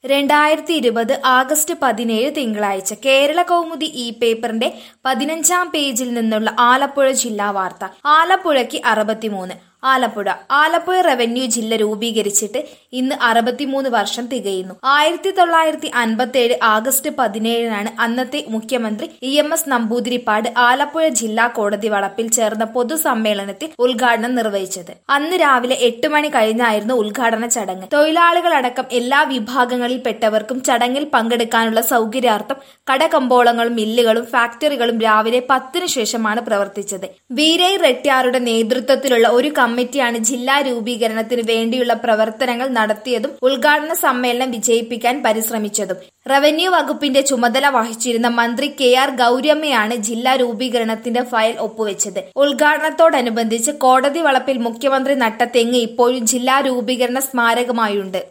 രണ്ടായിരത്തി ഇരുപത് ആഗസ്റ്റ് പതിനേഴ് തിങ്കളാഴ്ച കേരള കൗമുദി ഈ പേപ്പറിന്റെ പതിനഞ്ചാം പേജിൽ നിന്നുള്ള ആലപ്പുഴ ജില്ലാ വാർത്ത ആലപ്പുഴയ്ക്ക് അറുപത്തിമൂന്ന് ആലപ്പുഴ ആലപ്പുഴ റവന്യൂ ജില്ല രൂപീകരിച്ചിട്ട് ഇന്ന് അറുപത്തിമൂന്ന് വർഷം തികയുന്നു ആയിരത്തി തൊള്ളായിരത്തി അൻപത്തി ഏഴ് ആഗസ്റ്റ് പതിനേഴിനാണ് അന്നത്തെ മുഖ്യമന്ത്രി E M S Namboodiripad Alappuzha ജില്ലാ കോടതി വളപ്പിൽ ചേർന്ന പൊതുസമ്മേളനത്തിൽ ഉദ്ഘാടനം നിർവഹിച്ചത് അന്ന് രാവിലെ എട്ട് മണി കഴിഞ്ഞായിരുന്നു ഉദ്ഘാടന ചടങ്ങ് തൊഴിലാളികളടക്കം എല്ലാ വിഭാഗങ്ങളിൽപ്പെട്ടവർക്കും ചടങ്ങിൽ പങ്കെടുക്കാനുള്ള സൗകര്യാർത്ഥം കടകമ്പോളങ്ങളും മില്ലുകളും ഫാക്ടറികളും രാവിലെ പത്തിനു ശേഷമാണ് പ്രവർത്തിച്ചത് വീരൈ റെട്ട്യാറുടെ നേതൃത്വത്തിലുള്ള ഒരു കമ്മിറ്റിയാണ് ജില്ലാ രൂപീകരണത്തിന് വേണ്ടിയുള്ള പ്രവർത്തനങ്ങൾ നടത്തിയതും ഉദ്ഘാടന സമ്മേളനം വിജയിപ്പിക്കാൻ പരിശ്രമിച്ചതും റവന്യൂ വകുപ്പിന്റെ ചുമതല വഹിച്ചിരുന്ന മന്ത്രി കെ ആർ ഗൌരമ്മയാണ് ജില്ലാ രൂപീകരണത്തിന്റെ ഫയൽ ഒപ്പുവെച്ചത് ഉദ്ഘാടനത്തോടനുബന്ധിച്ച് കോടതി വളപ്പിൽ മുഖ്യമന്ത്രി നട്ട തെങ്ങ് ഇപ്പോഴും ജില്ലാ രൂപീകരണ സ്മാരകമായുണ്ട്